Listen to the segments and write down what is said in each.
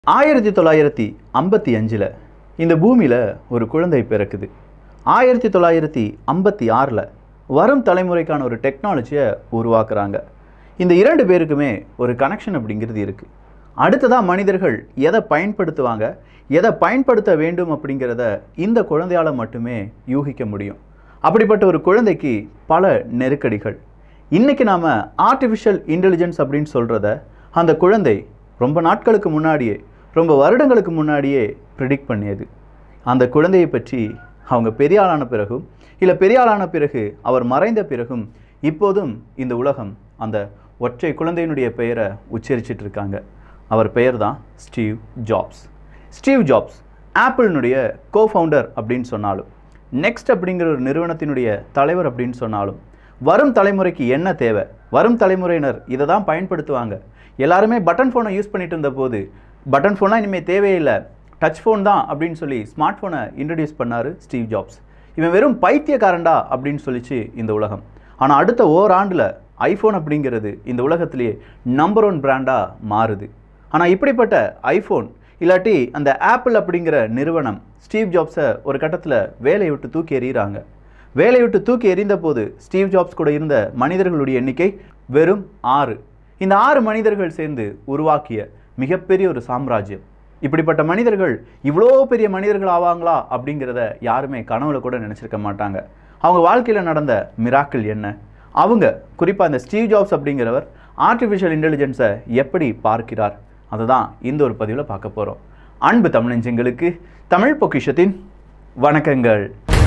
ஆயிரத்தி தொள்ளாயிரத்தி ஐம்பத்தி அஞ்சில் இந்த பூமியில் ஒரு குழந்தை பிறக்குது ஆயிரத்தி தொள்ளாயிரத்தி ஐம்பத்தி ஆறில் வரும் தலைமுறைக்கான ஒரு டெக்னாலஜியை உருவாக்குறாங்க இந்த இரண்டு பேருக்குமே ஒரு கனெக்ஷன் அப்படிங்கிறது இருக்குது அடுத்ததாக மனிதர்கள் எதை பயன்படுத்துவாங்க எதை பயன்படுத்த வேண்டும் அப்படிங்கிறத இந்த குழந்தையால் மட்டுமே யூகிக்க முடியும் அப்படிப்பட்ட ஒரு குழந்தைக்கு பல நெருக்கடிகள் இன்றைக்கி நாம் ஆர்டிஃபிஷியல் இன்டெலிஜென்ஸ் அப்படின்னு சொல்கிறத அந்த குழந்தை ரொம்ப நாட்களுக்கு முன்னாடியே ரொம்ப வருடங்களுக்கு முன்னாடியே ப்ரிடிக்ட் பண்ணியது அந்த குழந்தையை பற்றி அவங்க பெரிய ஆளான பிறகும் இல்லை பெரிய ஆளான பிறகு அவர் மறைந்த பிறகும் இப்போதும் இந்த உலகம் அந்த ஒற்றை குழந்தையினுடைய பெயரை உச்சரிச்சிட்டு இருக்காங்க அவர் பெயர் தான் ஸ்டீவ் ஜாப்ஸ் ஸ்டீவ் ஜாப்ஸ் ஆப்பிளினுடைய கோ ஃபவுண்டர் அப்படின்னு சொன்னாலும் நெக்ஸ்ட் அப்படிங்கிற ஒரு நிறுவனத்தினுடைய தலைவர் அப்படின்னு சொன்னாலும் வரும் தலைமுறைக்கு என்ன தேவை வரும் தலைமுறையினர் இதை தான் பயன்படுத்துவாங்க எல்லாருமே பட்டன் ஃபோனை யூஸ் பண்ணிட்டு இருந்த போது பட்டன் ஃபோன்லாம் இனிமேல் தேவையில்லை டச் ஃபோன் தான் அப்படின்னு சொல்லி ஸ்மார்ட் ஃபோனை இன்ட்ரடியூஸ் பண்ணார் ஸ்டீவ் ஜாப்ஸ் இவன் வெறும் பைத்தியக்காரன்டா அப்படின்னு சொல்லிச்சு இந்த உலகம் ஆனால் அடுத்த ஓராண்டில் ஐஃபோன் அப்படிங்கிறது இந்த உலகத்திலேயே நம்பர் ஒன் பிராண்டாக மாறுது ஆனால் இப்படிப்பட்ட ஐஃபோன் இல்லாட்டி அந்த ஆப்பிள் அப்படிங்கிற நிறுவனம் ஸ்டீவ் ஜாப்ஸை ஒரு கட்டத்தில் வேலையை விட்டு தூக்கி எறிகிறாங்க வேலையை விட்டு தூக்கி எறிந்த போது ஸ்டீவ் ஜாப்ஸ் கூட இருந்த மனிதர்களுடைய எண்ணிக்கை வெறும் ஆறு இந்த ஆறு மனிதர்கள் சேர்ந்து உருவாக்கிய மிகப்பெரிய ஒரு சாம்ராஜ்யம் இப்படிப்பட்ட மனிதர்கள் இவ்வளோ பெரிய மனிதர்கள் ஆவாங்களா அப்படிங்கிறத யாருமே கனவுல கூட நினச்சிருக்க மாட்டாங்க அவங்க வாழ்க்கையில் நடந்த மிராக்கிள் என்ன அவங்க குறிப்பாக இந்த ஸ்டீவ் ஜாப்ஸ் அப்படிங்கிறவர் ஆர்டிஃபிஷியல் இன்டெலிஜென்ஸை எப்படி பார்க்கிறார் அதை தான் இந்த ஒரு பதிவில் பார்க்க போகிறோம் அன்பு தமிழஞ்சங்களுக்கு தமிழ் பொக்கிஷத்தின் வணக்கங்கள்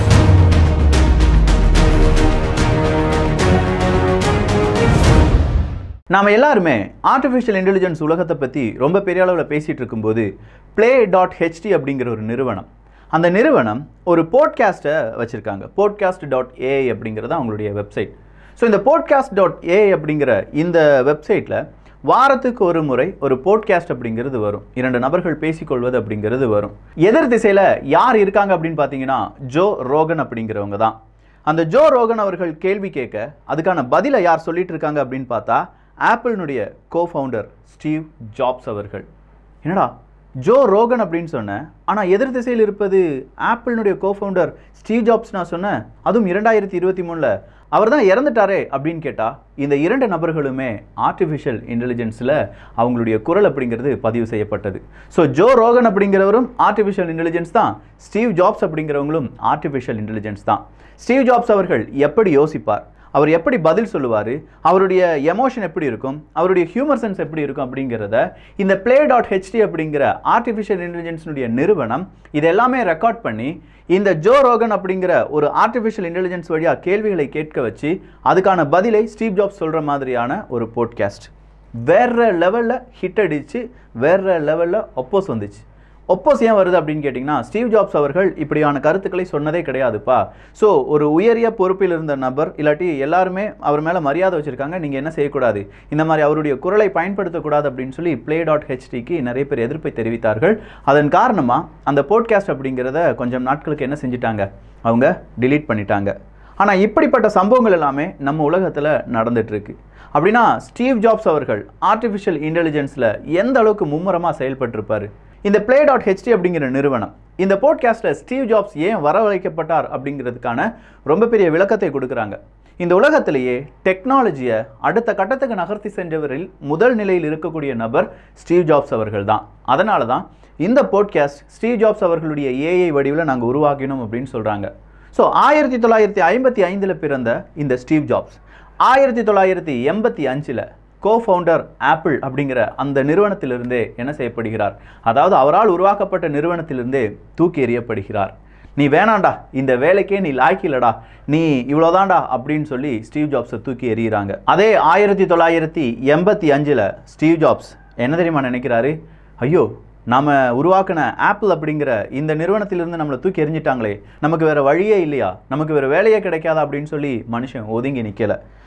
நாம் எல்லாருமே ஆர்டிஃபிஷியல் இன்டெலிஜென்ஸ் உலகத்தை பற்றி ரொம்ப பெரிய அளவில் பேசிகிட்டு இருக்கும்போது ப்ளே டாட் ஹெச்டி அப்படிங்கிற ஒரு நிறுவனம் அந்த நிறுவனம் ஒரு போட்காஸ்ட்டை வச்சுருக்காங்க போட்காஸ்ட் டாட் ஏஐ அப்படிங்கிறது அவங்களுடைய வெப்சைட் ஸோ இந்த போட்காஸ்ட் டாட் ஏஐ அப்படிங்கிற இந்த வெப்சைட்டில் வாரத்துக்கு ஒரு முறை ஒரு போட்காஸ்ட் அப்படிங்கிறது வரும் இரண்டு நபர்கள் பேசிக்கொள்வது அப்படிங்கிறது வரும் எதிர் திசையில் யார் இருக்காங்க அப்படின்னு பார்த்தீங்கன்னா ஜோ ரோகன் அப்படிங்கிறவங்க தான் அந்த ஜோ ரோகன் அவர்கள் கேள்வி கேட்க அதுக்கான பதிலை யார் சொல்லிட்டு இருக்காங்க அப்படின்னு பார்த்தா ஆப்பிளினுடைய கோ ஃபவுண்டர் ஸ்டீவ் ஜாப்ஸ் அவர்கள் என்னடா ஜோ ரோகன் அப்படின்னு சொன்னேன் ஆனால் எதிர் திசையில் இருப்பது ஆப்பிளினுடைய கோ ஃபவுண்டர் ஸ்டீவ் ஜாப்ஸ் நான் சொன்னேன் அதுவும் இரண்டாயிரத்தி இருபத்தி மூணில் அவர் தான் இறந்துட்டாரே அப்படின்னு கேட்டால் இந்த இரண்டு நபர்களுமே ஆர்டிஃபிஷியல் இன்டெலிஜென்ஸில் அவங்களுடைய குரல் அப்படிங்கிறது பதிவு செய்யப்பட்டது ஸோ ஜோ ரோகன் அப்படிங்கிறவரும் ஆர்டிஃபிஷியல் இன்டெலிஜென்ஸ் தான் ஸ்டீவ் ஜாப்ஸ் அப்படிங்கிறவங்களும் ஆர்டிஃபிஷியல் இன்டெலிஜென்ஸ் தான் ஸ்டீவ் ஜாப்ஸ் அவர்கள் எப்படி யோசிப்பார் அவர் எப்படி பதில் சொல்லுவார் அவருடைய எமோஷன் எப்படி இருக்கும் அவருடைய ஹியூமர் சென்ஸ் எப்படி இருக்கும் அப்படிங்கிறத இந்த ப்ளே டாட் ஹெச்டி அப்படிங்கிற ஆர்டிஃபிஷியல் இன்டெலிஜென்ஸினுடைய நிறுவனம் இது எல்லாமே ரெக்கார்ட் பண்ணி இந்த ஜோ ரோகன் அப்படிங்கிற ஒரு ஆர்டிஃபிஷியல் இன்டெலிஜென்ஸ் வழியாக கேள்விகளை கேட்க வச்சு அதுக்கான பதிலை ஸ்டீவ் ஜாப்ஸ் சொல்கிற மாதிரியான ஒரு போட்காஸ்ட் வேற லெவலில் ஹிட் அடித்து வேற லெவலில் ஒப்போஸ் வந்துச்சு ஒப்போஸ் ஏன் வருது அப்படின்னு கேட்டிங்கன்னா ஸ்டீவ் ஜாப்ஸ் அவர்கள் இப்படியான கருத்துக்களை சொன்னதே கிடையாதுப்பா ஸோ ஒரு உயரிய பொறுப்பில் இருந்த நபர் இல்லாட்டி எல்லாருமே அவர் மேலே மரியாதை வச்சுருக்காங்க நீங்கள் என்ன செய்யக்கூடாது இந்த மாதிரி அவருடைய குரலை பயன்படுத்தக்கூடாது அப்படின்னு சொல்லி ப்ளே டாட் ஹெச்டிக்கு நிறைய பேர் எதிர்ப்பை தெரிவித்தார்கள் அதன் காரணமாக அந்த போட்காஸ்ட் அப்படிங்கிறத கொஞ்சம் நாட்களுக்கு என்ன செஞ்சிட்டாங்க அவங்க டிலீட் பண்ணிட்டாங்க ஆனால் இப்படிப்பட்ட சம்பவங்கள் எல்லாமே நம்ம உலகத்தில் நடந்துகிட்ருக்கு அப்படின்னா ஸ்டீவ் ஜாப்ஸ் அவர்கள் ஆர்டிஃபிஷியல் இன்டெலிஜென்ஸில் எந்த அளவுக்கு மும்முரமாக செயல்பட்டிருப்பார் இந்த ப்ளே டாட் ஹெச்டி அப்படிங்கிற நிறுவனம் இந்த போட்காஸ்ட்டில் ஸ்டீவ் ஜாப்ஸ் ஏன் வரவழைக்கப்பட்டார் அப்படிங்கிறதுக்கான ரொம்ப பெரிய விளக்கத்தை கொடுக்குறாங்க இந்த உலகத்திலேயே டெக்னாலஜியை அடுத்த கட்டத்துக்கு நகர்த்தி சென்றவரில் முதல் நிலையில் இருக்கக்கூடிய நபர் ஸ்டீவ் ஜாப்ஸ் அவர்கள் தான் அதனால தான் இந்த போட்காஸ்ட் ஸ்டீவ் ஜாப்ஸ் அவர்களுடைய ஏஐ வடிவில் நாங்கள் உருவாக்கினோம் அப்படின்னு சொல்கிறாங்க ஸோ ஆயிரத்தி தொள்ளாயிரத்தி ஐம்பத்தி ஐந்தில் பிறந்த இந்த ஸ்டீவ் ஜாப்ஸ் ஆயிரத்தி தொள்ளாயிரத்தி எண்பத்தி அஞ்சில் கோ ஃபவுண்டர் ஆப்பிள் அப்படிங்கிற அந்த நிறுவனத்திலிருந்தே என்ன செய்யப்படுகிறார் அதாவது அவரால் உருவாக்கப்பட்ட நிறுவனத்திலிருந்தே தூக்கி எறியப்படுகிறார் நீ வேணாண்டா இந்த வேலைக்கே நீ லாய்க்கில்லடா நீ இவ்வளோதாண்டா அப்படின்னு சொல்லி ஸ்டீவ் ஜாப்ஸை தூக்கி எறிகிறாங்க அதே ஆயிரத்தி தொள்ளாயிரத்தி எண்பத்தி அஞ்சில் ஸ்டீவ் ஜாப்ஸ் என்ன தெரியுமா நினைக்கிறாரு ஐயோ நாம் உருவாக்கின ஆப்பிள் அப்படிங்கிற இந்த நிறுவனத்திலிருந்து நம்மளை தூக்கி எறிஞ்சிட்டாங்களே நமக்கு வேறு வழியே இல்லையா நமக்கு வேறு வேலையே கிடைக்காதா அப்படின்னு சொல்லி மனுஷன் ஒதுங்கி நிற்கலை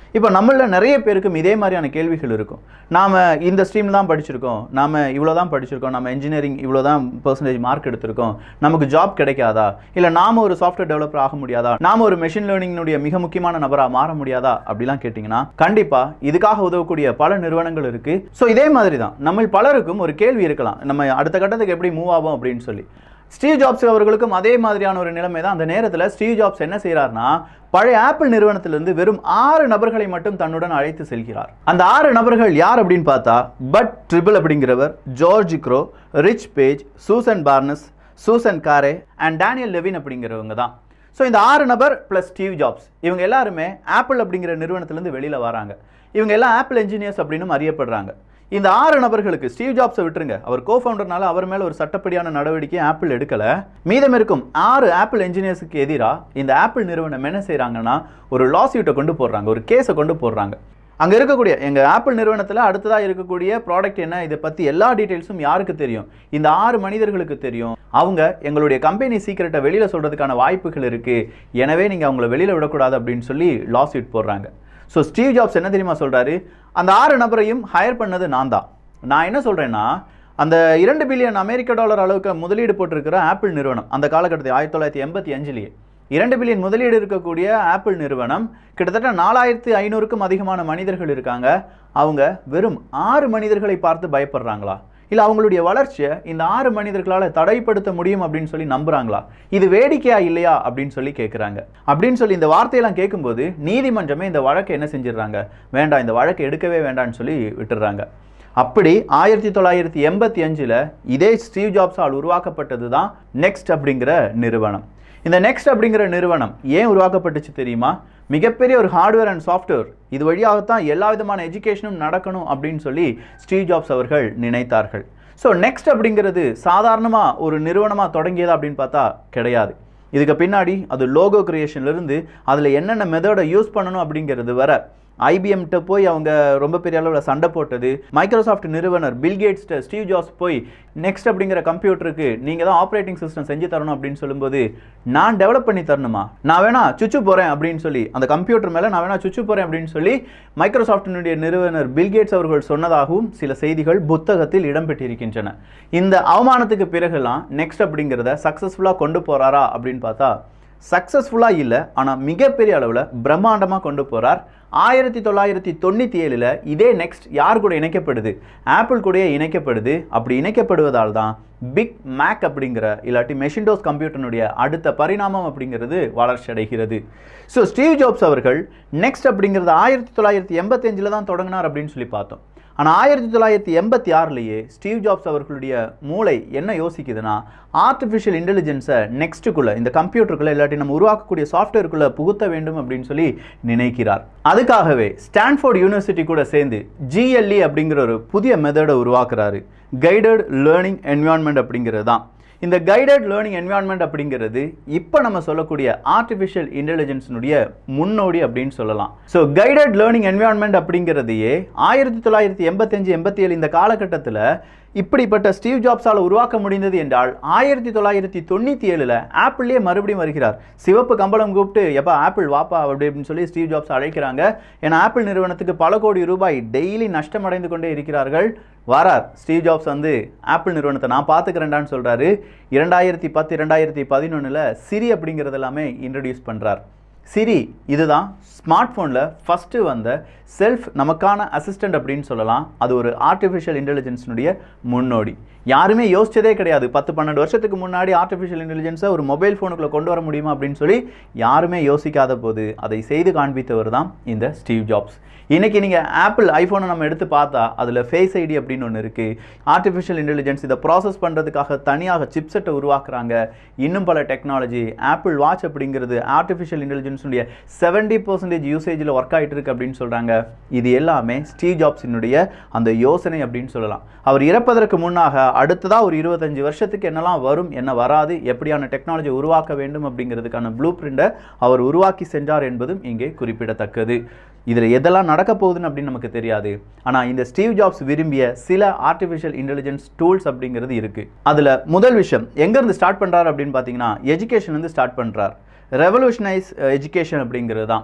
இப்போ நம்மள நிறைய பேருக்கும் இதே மாதிரியான கேள்விகள் இருக்கும் நாம் இந்த ஸ்ட்ரீம் தான் படிச்சிருக்கோம் நாம் இவ்வளோ தான் படிச்சிருக்கோம் நம்ம இன்ஜினியரிங் இவ்வளோ தான் பர்சன்டேஜ் மார்க் எடுத்திருக்கோம் நமக்கு ஜாப் கிடைக்காதா இல்லை நாம ஒரு சாஃப்ட்வேர் டெவலப்பர் ஆக முடியாதா நாம ஒரு மெஷின் லேர்னிங்னுடைய மிக முக்கியமான நபராக மாற முடியாதா அப்படிலாம் கேட்டிங்கன்னா கண்டிப்பாக இதுக்காக உதவக்கூடிய பல நிறுவனங்கள் இருக்கு ஸோ இதே மாதிரி தான் நம்ம பலருக்கும் ஒரு கேள்வி இருக்கலாம் நம்ம அடுத்த கட்டத்துக்கு எப்படி மூவ் ஆகும் அப்படின்னு சொல்லி ஸ்டீவ் ஜாப்ஸ் அவர்களுக்கும் அதே மாதிரியான ஒரு நிலைமை தான் அந்த நேரத்தில் ஸ்டீவ் ஜாப்ஸ் என்ன செய்கிறார்னா பழைய ஆப்பிள் நிறுவனத்திலிருந்து வெறும் ஆறு நபர்களை மட்டும் தன்னுடன் அழைத்து செல்கிறார் அந்த ஆறு நபர்கள் யார் அப்படின்னு பார்த்தா பட் ட்ரிபிள் அப்படிங்கிறவர் George Crow Rich Page Susan Barnes Susan Kare and Daniel Lewin அப்படிங்கிறவங்க தான் ஸோ இந்த ஆறு நபர் ப்ளஸ் ஸ்டீவ் ஜாப்ஸ் இவங்க எல்லாருமே ஆப்பிள் அப்படிங்கிற நிறுவனத்திலேருந்து வெளியில் வராங்க இவங்க எல்லாம் ஆப்பிள் என்ஜினியர்ஸ் அப்படின்னு அறியப்படுறாங்க இந்த ஆறு நபர்களுக்கு ஸ்டீவ் ஜாப்ஸை விட்டுருங்க அவர் கோ ஃபவுண்டர்னால அவர் மேலே ஒரு சட்டப்படியான நடவடிக்கை ஆப்பிள் எடுக்கல மீதம் இருக்கும் ஆறு ஆப்பிள் என்ஜினியர்ஸுக்கு எதிராக இந்த ஆப்பிள் நிறுவனம் என்ன செய்கிறாங்கன்னா ஒரு லாஸ்யூட்டை கொண்டு போடுறாங்க ஒரு கேஸை கொண்டு போடுறாங்க அங்கே இருக்கக்கூடிய எங்கள் ஆப்பிள் நிறுவனத்தில் அடுத்ததாக இருக்கக்கூடிய ப்ராடக்ட் என்ன இதை பற்றி எல்லா டீட்டெயில்ஸும் யாருக்கு தெரியும் இந்த ஆறு மனிதர்களுக்கு தெரியும் அவங்க எங்களுடைய கம்பெனி சீக்கிரட்டை வெளியில் சொல்கிறதுக்கான வாய்ப்புகள் இருக்குது எனவே நீங்கள் அவங்கள வெளியில் விடக்கூடாது அப்படின்னு சொல்லி லாஸ்யூட் போடுறாங்க ஸோ ஸ்டீவ் ஜாப்ஸ் என்ன தெரியுமா சொல்கிறாரு அந்த ஆறு நபரையும் ஹையர் பண்ணது நான் தான் நான் என்ன சொல்கிறேன்னா அந்த இரண்டு பில்லியன் அமெரிக்க டாலர் அளவுக்கு முதலீடு போட்டிருக்கிற ஆப்பிள் நிறுவனம் அந்த காலகட்டத்தில் ஆயிரத்தி தொள்ளாயிரத்தி எண்பத்தி அஞ்சுலேயே இரண்டு பில்லியன் முதலீடு இருக்கக்கூடிய ஆப்பிள் நிறுவனம் கிட்டத்தட்ட நாலாயிரத்து ஐநூறுக்கும் அதிகமான மனிதர்கள் இருக்காங்க அவங்க வெறும் ஆறு மனிதர்களை பார்த்து பயப்படுறாங்களா இல்லை அவங்களுடைய வளர்ச்சியை இந்த ஆறு மனிதர்களால் தடைப்படுத்த முடியும் அப்படின்னு சொல்லி நம்புறாங்களா இது வேடிக்கையா இல்லையா அப்படின்னு சொல்லி கேட்குறாங்க அப்படின்னு சொல்லி இந்த வார்த்தையெல்லாம் கேட்கும்போது நீதிமன்றமே இந்த வழக்கை என்ன செஞ்சிடுறாங்க வேண்டாம் இந்த வழக்கை எடுக்கவே வேண்டாம்னு சொல்லி விட்டுடுறாங்க அப்படி ஆயிரத்தி தொள்ளாயிரத்தி எண்பத்தி அஞ்சில் இதே ஸ்டீவ் ஜாப்ஸால் உருவாக்கப்பட்டது தான் நெக்ஸ்ட் அப்படிங்கிற நிறுவனம் இந்த நெக்ஸ்ட் அப்படிங்கிற நிறுவனம் ஏன் உருவாக்கப்பட்டுச்சு தெரியுமா மிகப்பெரிய ஒரு ஹார்ட்வேர் அண்ட் சாஃப்ட்வேர் இது வழியாகத்தான் எல்லா விதமான எஜுகேஷனும் நடக்கணும் அப்படின்னு சொல்லி ஸ்டீவ் ஜாப்ஸ் அவர்கள் நினைத்தார்கள் ஸோ நெக்ஸ்ட் அப்படிங்கிறது சாதாரணமாக ஒரு நிறுவனமாக தொடங்கியதா அப்படின்னு பார்த்தா கிடையாது இதுக்கு பின்னாடி அது லோகோ கிரியேஷன்லேருந்து அதில் என்னென்ன மெத்தடை யூஸ் பண்ணணும் அப்படிங்கிறது வர ஐபிஎம்கிட்ட போய் அவங்க ரொம்ப பெரிய அளவில் சண்டை போட்டது மைக்ரோசாஃப்ட் நிறுவனர் பில்கேட்ஸ்ட ஸ்டீவ் ஜாப்ஸ் போய் நெக்ஸ்ட் அப்படிங்கிற கம்ப்யூட்டருக்கு நீங்கள் தான் ஆப்ரேட்டிங் சிஸ்டம் செஞ்சு தரணும் அப்படின்னு சொல்லும்போது நான் டெவலப் பண்ணி தரணுமா நான் வேணா சுச்சு போகிறேன் அப்படின்னு சொல்லி அந்த கம்ப்யூட்டர் மேலே நான் வேணா சுச்சு போகிறேன் அப்படின்னு சொல்லி மைக்ரோசாஃப்டினுடைய நிறுவனர் பில்கேட்ஸ் அவர்கள் சொன்னதாகவும் சில செய்திகள் புத்தகத்தில் இடம்பெற்றிருக்கின்றன இந்த அவமானத்துக்கு பிறகுலாம் நெக்ஸ்ட் அப்படிங்கிறத சக்ஸஸ்ஃபுல்லாக கொண்டு போகிறாரா அப்படின்னு பார்த்தா சக்ஸஸ்ஃபுல்லாக இல்லை ஆனால் மிகப்பெரிய அளவில் பிரம்மாண்டமாக கொண்டு போகிறார் ஆயிரத்தி தொள்ளாயிரத்தி தொண்ணூற்றி ஏழில் இதே நெக்ஸ்ட் யார் கூட இணைக்கப்படுது ஆப்பிள் கூடயே இணைக்கப்படுது அப்படி இணைக்கப்படுவதால் தான் பிக் மேக் அப்படிங்கிற இல்லாட்டி மெஷின்டோஸ் கம்ப்யூட்டருடைய அடுத்த பரிணாமம் அப்படிங்கிறது வளர்ச்சி அடைகிறது ஸோ ஸ்டீவ் ஜாப்ஸ் அவர்கள் நெக்ஸ்ட் அப்படிங்கிறது ஆயிரத்தி தொள்ளாயிரத்தி எண்பத்தஞ்சில் தான் தொடங்கினார் அப்படின்னு சொல்லி பார்த்தோம் ஆனால் ஆயிரத்தி தொள்ளாயிரத்தி எண்பத்தி ஆறுலேயே ஸ்டீவ் ஜாப்ஸ் அவர்களுடைய மூளை என்ன யோசிக்குதுன்னா ஆர்டிஃபிஷியல் இன்டெலிஜென்ஸை நெக்ஸ்ட்டுக்குள்ளே இந்த கம்ப்யூட்டருக்குள்ளே இல்லாட்டி நம்ம உருவாக்கக்கூடிய சாஃப்ட்வேருக்குள்ளே புகுத்த வேண்டும் அப்படின்னு சொல்லி நினைக்கிறார் அதுக்காகவே ஸ்டான்ஃபோர்ட் யூனிவர்சிட்டி கூட சேர்ந்து ஜிஎல்இ அப்படிங்கிற ஒரு புதிய மெத்தடை உருவாக்குறாரு கைடட் லேர்னிங் என்விரான்மெண்ட் அப்படிங்கிறது தான் இந்த கைடட் லேர்னிங் என்விரான்மெண்ட் அப்படிங்கிறது இப்போ நம்ம சொல்லக்கூடிய ஆர்டிஃபிஷியல் இன்டெலிஜென்ஸினுடைய முன்னோடி அப்படின்னு சொல்லலாம் ஸோ கைடட் லேர்னிங் என்விரான்மெண்ட் அப்படிங்கிறதையே ஆயிரத்தி தொள்ளாயிரத்தி எண்பத்தஞ்சு எண்பத்தி ஏழு இந்த காலகட்டத்தில் இப்படிப்பட்ட ஸ்டீவ் ஜாப்ஸால் உருவாக்க முடிந்தது என்றால் ஆயிரத்தி தொள்ளாயிரத்தி தொண்ணூற்றி ஏழில் ஆப்பிள்லேயே மறுபடியும் வருகிறார் சிவப்பு கம்பளம் கூப்பிட்டு எப்போ ஆப்பிள் வாப்பா அப்படி அப்படின்னு சொல்லி ஸ்டீவ் ஜாப்ஸ் அழைக்கிறாங்க ஏன்னா ஆப்பிள் நிறுவனத்துக்கு பல கோடி ரூபாய் டெய்லி நஷ்டமடைந்து கொண்டே இருக்கிறார்கள் வரார் ஸ்டீவ் ஜாப்ஸ் வந்து ஆப்பிள் நிறுவனத்தை நான் பார்த்துக்கிறேன்டான்னு சொல்கிறாரு இரண்டாயிரத்தி பத்து இரண்டாயிரத்தி பதினொன்றில் சிரி அப்படிங்கிறது எல்லாமே இன்ட்ரடியூஸ் பண்ணுறார் சிரி இதுதான் ஸ்மார்ட் ஃபோனில் ஃபஸ்ட்டு வந்த செல்ஃப் நமக்கான அசிஸ்டண்ட் அப்படின்னு சொல்லலாம் அது ஒரு ஆர்டிஃபிஷியல் இன்டெலிஜென்ஸினுடைய முன்னோடி யாருமே யோசிச்சதே கிடையாது பத்து பன்னெண்டு வருஷத்துக்கு முன்னாடி ஆர்டிஃபிஷியல் இன்டெலிஜென்ஸை ஒரு மொபைல் ஃபோனுக்குள்ளே கொண்டு வர முடியுமா அப்படின்னு சொல்லி யாருமே யோசிக்காத போது அதை செய்து காண்பித்தவர் தான் இந்த ஸ்டீவ் ஜாப்ஸ் இன்றைக்கி நீங்கள் ஆப்பிள் ஐஃபோனை நம்ம எடுத்து பார்த்தா அதில் ஃபேஸ் ஐடி அப்படின்னு ஒன்று இருக்குது ஆர்டிஃபிஷியல் இன்டெலிஜென்ஸ் இதை ப்ராசஸ் பண்ணுறதுக்காக தனியாக சிப்செட்டை உருவாக்குறாங்க இன்னும் பல டெக்னாலஜி ஆப்பிள் வாட்ச் அப்படிங்கிறது ஆர்டிஃபிஷியல் இன்டெலிஜென்ஸுடைய செவன்டி பர்சன்டேஜ் யூசேஜில் ஒர்க் ஆகிட்டு இருக்கு அப்படின்னு சொல்கிறாங்க இது எல்லாமே ஸ்டீவ் ஜாப்ஸினுடைய அந்த யோசனை அப்படின்னு சொல்லலாம் அவர் இறப்பதற்கு முன்னாக அடுத்ததாக ஒரு இருபத்தஞ்சு வருஷத்துக்கு என்னெல்லாம் வரும் என்ன வராது எப்படியான டெக்னாலஜி உருவாக்க வேண்டும் அப்படிங்கிறதுக்கான ப்ளூ பிரிண்டை அவர் உருவாக்கி சென்றார் என்பதும் இங்கே குறிப்பிடத்தக்கது இதில் எதெல்லாம் நடக்க போகுதுன்னு அப்படின்னு நமக்கு தெரியாது ஆனால் இந்த ஸ்டீவ் ஜாப்ஸ் விரும்பிய சில ஆர்டிஃபிஷியல் இன்டெலிஜென்ஸ் டூல்ஸ் அப்படிங்கிறது இருக்குது அதில் முதல் விஷயம் எங்கேருந்து ஸ்டார்ட் பண்ணுறாரு அப்படின்னு பார்த்தீங்கன்னா எஜுகேஷன் வந்து ஸ்டார்ட் பண்ணுறார் ரெவல்யூஷனைஸ் எஜுகேஷன் அப்படிங்கிறது தான்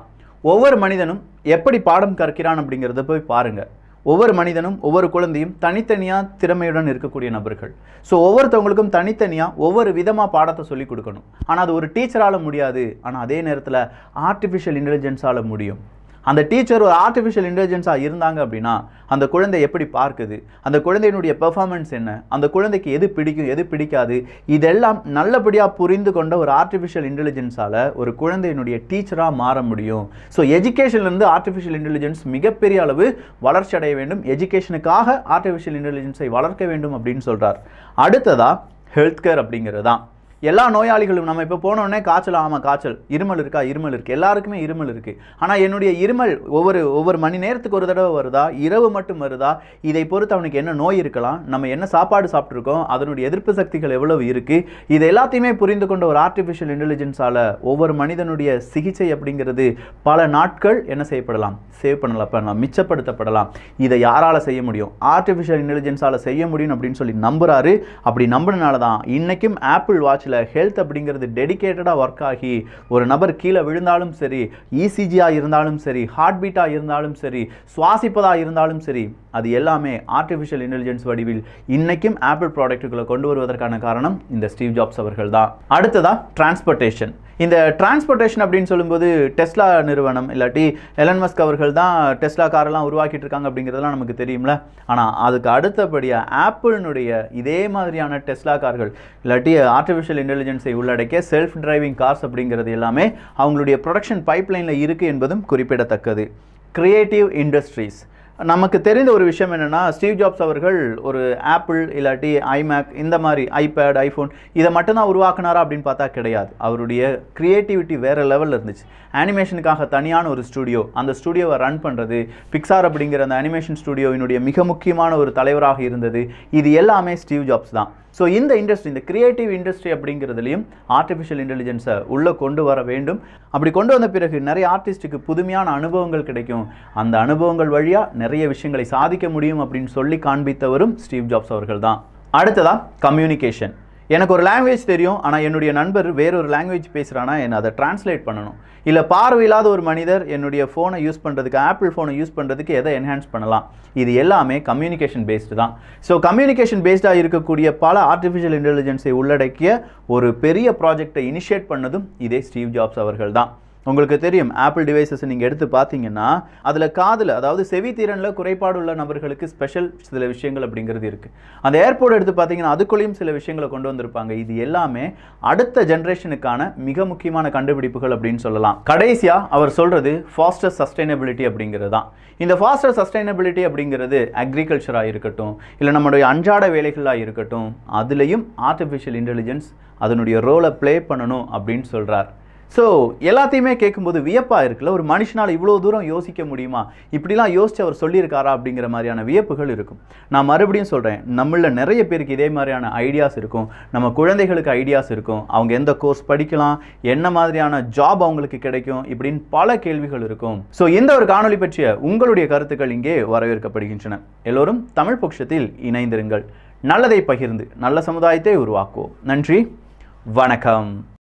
ஒவ்வொரு மனிதனும் எப்படி பாடம் கற்கிறான் அப்படிங்கிறத போய் பாருங்க ஒவ்வொரு மனிதனும் ஒவ்வொரு குழந்தையும் தனித்தனியாக திறமையுடன் இருக்கக்கூடிய நபர்கள் ஸோ ஒவ்வொருத்தவங்களுக்கும் தனித்தனியாக ஒவ்வொரு விதமாக பாடத்தை சொல்லிக் கொடுக்கணும் ஆனால் அது ஒரு டீச்சரால் முடியாது ஆனால் அதே நேரத்தில் ஆர்டிஃபிஷியல் இன்டெலிஜென்ஸால் முடியும் அந்த டீச்சர் ஒரு ஆர்டிஃபிஷியல் இன்டெலிஜென்ஸாக இருந்தாங்க அப்படின்னா அந்த குழந்தை எப்படி பார்க்குது அந்த குழந்தையினுடைய பெர்ஃபார்மன்ஸ் என்ன அந்த குழந்தைக்கு எது பிடிக்கும் எது பிடிக்காது இதெல்லாம் நல்லபடியாக புரிந்து கொண்ட ஒரு ஆர்டிஃபிஷியல் இன்டெலிஜென்ஸால் ஒரு குழந்தையினுடைய டீச்சராக மாற முடியும் ஸோ எஜுகேஷன்லேருந்து ஆர்டிஃபிஷியல் இன்டெலிஜென்ஸ் மிகப்பெரிய அளவு வளர்ச்சி அடைய வேண்டும் எஜுகேஷனுக்காக ஆர்டிஃபிஷியல் இன்டெலிஜென்ஸை வளர்க்க வேண்டும் அப்படின்னு சொல்கிறார் அடுத்ததாக ஹெல்த் கேர் அப்படிங்கிறது தான் எல்லா நோயாளிகளும் நம்ம இப்போ போனோடனே காய்ச்சல் ஆமாம் காய்ச்சல் இருமல் இருக்கா இருமல் இருக்குது எல்லாருக்குமே இருமல் இருக்குது ஆனால் என்னுடைய இருமல் ஒவ்வொரு ஒவ்வொரு மணி நேரத்துக்கு ஒரு தடவை வருதா இரவு மட்டும் வருதா இதை பொறுத்து அவனுக்கு என்ன நோய் இருக்கலாம் நம்ம என்ன சாப்பாடு சாப்பிட்ருக்கோம் அதனுடைய எதிர்ப்பு சக்திகள் எவ்வளவு இருக்குது இது எல்லாத்தையுமே புரிந்து கொண்ட ஒரு ஆர்டிஃபிஷியல் இன்டெலிஜென்ஸால் ஒவ்வொரு மனிதனுடைய சிகிச்சை அப்படிங்கிறது பல நாட்கள் என்ன செய்யப்படலாம் சேவ் பண்ணலாம் பண்ணலாம் மிச்சப்படுத்தப்படலாம் இதை யாரால் செய்ய முடியும் ஆர்டிஃபிஷியல் இன்டெலிஜென்ஸால் செய்ய முடியும் அப்படின்னு சொல்லி நம்புறாரு அப்படி நம்பினால தான் இன்னைக்கும் ஆப்பிள் வாட்சில் ஹெல்த் அப்படிங்கிறது டெடிகேட்டடாக ஒர்க் ஆகி ஒரு நபர் கீழே விழுந்தாலும் சரி இசிஜியாக இருந்தாலும் சரி ஹார்ட் பீட்டாக இருந்தாலும் சரி சுவாசிப்பதாக இருந்தாலும் சரி அது எல்லாமே ஆர்டிஃபிஷியல் இன்டெலிஜென்ஸ் வடிவில் இன்னைக்கும் ஆப்பிள் ப்ராடக்ட்டுகளை கொண்டு வருவதற்கான காரணம் இந்த ஸ்டீவ் ஜாப்ஸ் அவர்கள் தான் அடுத்ததா டிரான்ஸ்போர்ட்டேஷன் இந்த டிரான்ஸ்போர்ட்டேஷன் அப்படின்னு சொல்லும்போது டெஸ்லா நிறுவனம் இல்லாட்டி எலன் மஸ்க் அவர்கள் தான் டெஸ்லா காரெல்லாம் உருவாக்கிட்டு இருக்காங்க அப்படிங்கிறதெல்லாம் நமக்கு தெரியும்ல ஆனால் அதுக்கு அடுத்தபடியாக ஆப்பிளினுடைய இதே மாதிரியான டெஸ்லா கார்கள் இல்லாட்டி ஆர்டிஃபிஷியல் இன்டெலிஜென்ஸை உள்ளடக்கிய செல்ஃப் டிரைவிங் கார்ஸ் அப்படிங்கிறது எல்லாமே அவங்களுடைய ப்ரொடக்ஷன் பைப்லைனில் இருக்குது என்பதும் குறிப்பிடத்தக்கது கிரியேட்டிவ் இண்டஸ்ட்ரீஸ் நமக்கு தெரிந்த ஒரு விஷயம் என்னென்னா ஸ்டீவ் ஜாப்ஸ் அவர்கள் ஒரு ஆப்பிள் இல்லாட்டி ஐமேக் இந்த மாதிரி ஐபேட் ஐஃபோன் இதை மட்டும்தான் உருவாக்குனாரா அப்படின்னு பார்த்தா கிடையாது அவருடைய க்ரியேட்டிவிட்டி வேறு லெவலில் இருந்துச்சு அனிமேஷனுக்காக தனியான ஒரு ஸ்டுடியோ அந்த ஸ்டுடியோவை ரன் பண்ணுறது பிக்சார் அப்படிங்கிற அந்த அனிமேஷன் ஸ்டுடியோவினுடைய மிக முக்கியமான ஒரு தலைவராக இருந்தது இது எல்லாமே ஸ்டீவ் ஜாப்ஸ் தான் ஸோ இந்த இண்டஸ்ட்ரி இந்த கிரியேட்டிவ் இண்டஸ்ட்ரி அப்படிங்கிறதுலையும் ஆர்டிஃபிஷியல் இன்டெலிஜென்ஸை உள்ளே கொண்டு வர வேண்டும் அப்படி கொண்டு வந்த பிறகு நிறைய ஆர்டிஸ்ட்டுக்கு புதுமையான அனுபவங்கள் கிடைக்கும் அந்த அனுபவங்கள் வழியாக நிறைய விஷயங்களை சாதிக்க முடியும் அப்படின்னு சொல்லி காண்பித்தவரும் ஸ்டீவ் ஜாப்ஸ் அவர்கள் தான் அடுத்ததா கம்யூனிகேஷன் எனக்கு ஒரு லாங்குவேஜ் தெரியும் ஆனால் என்னுடைய நண்பர் வேறொரு லாங்குவேஜ் பேசுகிறானா என்னை அதை டிரான்ஸ்லேட் பண்ணணும் இல்லை பார்வையில்லாத ஒரு மனிதர் என்னுடைய ஃபோனை யூஸ் பண்ணுறதுக்கு ஆப்பிள் ஃபோனை யூஸ் பண்ணுறதுக்கு எதை என்ஹான்ஸ் பண்ணலாம் இது எல்லாமே கம்யூனிகேஷன் பேஸ்டு தான் ஸோ கம்யூனிகேஷன் பேஸ்டாக இருக்கக்கூடிய பல ஆர்டிஃபிஷியல் இன்டெலிஜென்ஸை உள்ளடக்கிய ஒரு பெரிய ப்ராஜெக்டை இனிஷியேட் பண்ணதும் இதே ஸ்டீவ் ஜாப்ஸ் அவர்கள் தான் உங்களுக்கு தெரியும் ஆப்பிள் டிவைசஸ் நீங்கள் எடுத்து பார்த்தீங்கன்னா அதில் காதில் அதாவது செவித்திறனில் குறைபாடு உள்ள நபர்களுக்கு ஸ்பெஷல் சில விஷயங்கள் அப்படிங்கிறது இருக்குது அந்த ஏர்போர்ட் எடுத்து பார்த்தீங்கன்னா அதுக்குள்ளேயும் சில விஷயங்களை கொண்டு வந்திருப்பாங்க இது எல்லாமே அடுத்த ஜென்ரேஷனுக்கான மிக முக்கியமான கண்டுபிடிப்புகள் அப்படின்னு சொல்லலாம் கடைசியாக அவர் சொல்கிறது ஃபாஸ்டர் சஸ்டைனபிலிட்டி அப்படிங்கிறது தான் இந்த ஃபாஸ்டர் சஸ்டைனபிலிட்டி அப்படிங்கிறது அக்ரிகல்ச்சராக இருக்கட்டும் இல்லை நம்மளுடைய அன்றாட வேலைகளாக இருக்கட்டும் அதுலேயும் ஆர்டிஃபிஷியல் இன்டெலிஜென்ஸ் அதனுடைய ரோலை ப்ளே பண்ணணும் அப்படின்னு சொல்கிறார் ஸோ எல்லாத்தையுமே கேட்கும்போது வியப்பாக இருக்குல்ல ஒரு மனுஷனால் இவ்வளோ தூரம் யோசிக்க முடியுமா இப்படிலாம் யோசிச்சு அவர் சொல்லியிருக்காரா அப்படிங்கிற மாதிரியான வியப்புகள் இருக்கும் நான் மறுபடியும் சொல்கிறேன் நம்மள நிறைய பேருக்கு இதே மாதிரியான ஐடியாஸ் இருக்கும் நம்ம குழந்தைகளுக்கு ஐடியாஸ் இருக்கும் அவங்க எந்த கோர்ஸ் படிக்கலாம் என்ன மாதிரியான ஜாப் அவங்களுக்கு கிடைக்கும் இப்படின்னு பல கேள்விகள் இருக்கும் ஸோ இந்த ஒரு காணொளி பற்றிய உங்களுடைய கருத்துக்கள் இங்கே வரவேற்கப்படுகின்றன எல்லோரும் தமிழ் பட்சத்தில் இணைந்திருங்கள் நல்லதை பகிர்ந்து நல்ல சமுதாயத்தை உருவாக்குவோம் நன்றி வணக்கம்